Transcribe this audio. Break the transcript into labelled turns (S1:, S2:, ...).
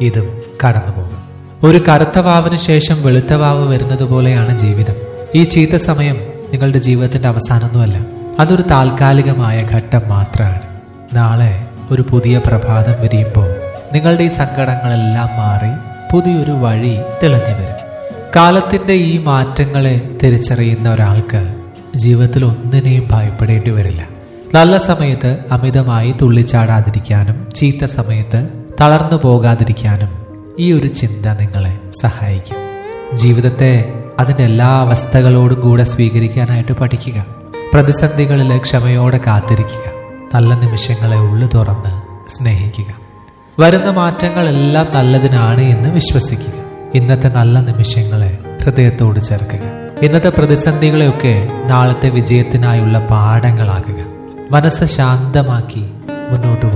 S1: ഇതും കടന്നു പോകും ഒരു കറുത്ത വാവിന് ശേഷം വെളുത്ത വാവ് വരുന്നത് പോലെയാണ് ജീവിതം ഈ ചീത്ത സമയം നിങ്ങളുടെ ജീവിതത്തിന്റെ അവസാനമൊന്നുമല്ല അതൊരു താൽക്കാലികമായ ഘട്ടം മാത്രമാണ് നാളെ ഒരു പുതിയ പ്രഭാതം വിരിയുമ്പോൾ നിങ്ങളുടെ ഈ സങ്കടങ്ങളെല്ലാം മാറി പുതിയൊരു വഴി തെളിഞ്ഞു വരും കാലത്തിന്റെ ഈ മാറ്റങ്ങളെ തിരിച്ചറിയുന്ന ഒരാൾക്ക് ജീവിതത്തിൽ ഒന്നിനെയും ഭയപ്പെടേണ്ടി വരില്ല നല്ല സമയത്ത് അമിതമായി തുള്ളിച്ചാടാതിരിക്കാനും ചീത്ത സമയത്ത് തളർന്നു പോകാതിരിക്കാനും ഈ ഒരു ചിന്ത നിങ്ങളെ സഹായിക്കും ജീവിതത്തെ അതിൻ്റെ എല്ലാ അവസ്ഥകളോടും കൂടെ സ്വീകരിക്കാനായിട്ട് പഠിക്കുക പ്രതിസന്ധികളിൽ ക്ഷമയോടെ കാത്തിരിക്കുക നല്ല നിമിഷങ്ങളെ ഉള്ളു തുറന്ന് സ്നേഹിക്കുക വരുന്ന മാറ്റങ്ങളെല്ലാം നല്ലതിനാണ് എന്ന് വിശ്വസിക്കുക ഇന്നത്തെ നല്ല നിമിഷങ്ങളെ ഹൃദയത്തോട് ചേർക്കുക ഇന്നത്തെ പ്രതിസന്ധികളെയൊക്കെ നാളത്തെ വിജയത്തിനായുള്ള പാഠങ്ങളാക്കുക മനസ്സ് ശാന്തമാക്കി മുന്നോട്ട്